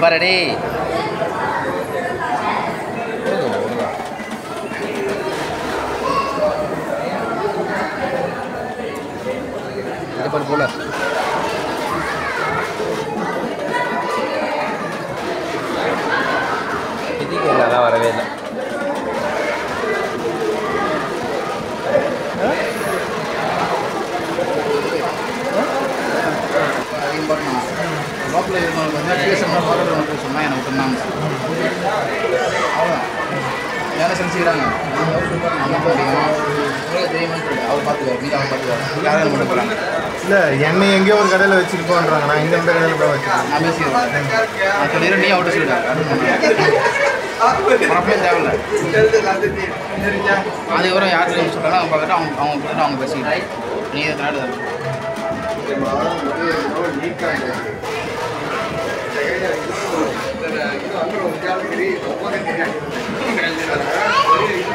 பாரு டேய் இது பாரு போல இதுக்கு எல்லாம் வரவே இல்லை அதிகம் பண்ணணும் லோக்கலில் இருக்கவங்களுக்கு வந்து பேசணும் பக்கத்தில் பேசணும்னா எனக்கு விட்டுருந்தாங்க அவ்வளோதான் வேலை செஞ்சுக்கிறாங்க நம்ம தெரியும் உங்களுக்கு தெரியுமான்னு சொல்லு அவர் பார்த்துக்காரு நீ அவர் பார்த்துக்காரு யாரும் மட்டும் போகிறாங்க இல்லை என்னை எங்கேயோ ஒரு கடையில் வச்சிருக்கோன்றாங்க நான் இந்த இந்த கடையில் போய் வச்சிருக்கேன் நான் பேசிக்கிறேன் நான் சொல்லிடுறேன் நீ அவட்ட சொல்லிட்டாங்க உனப்பே தேவையில்ல அதுக்கப்புறம் யார் சொல்கிறாங்க அவங்க பார்த்துட்டு அவங்க அவங்க பார்த்துட்டு அவங்க பேசிக்கிட்டாங்க நீ இதை நாடு இது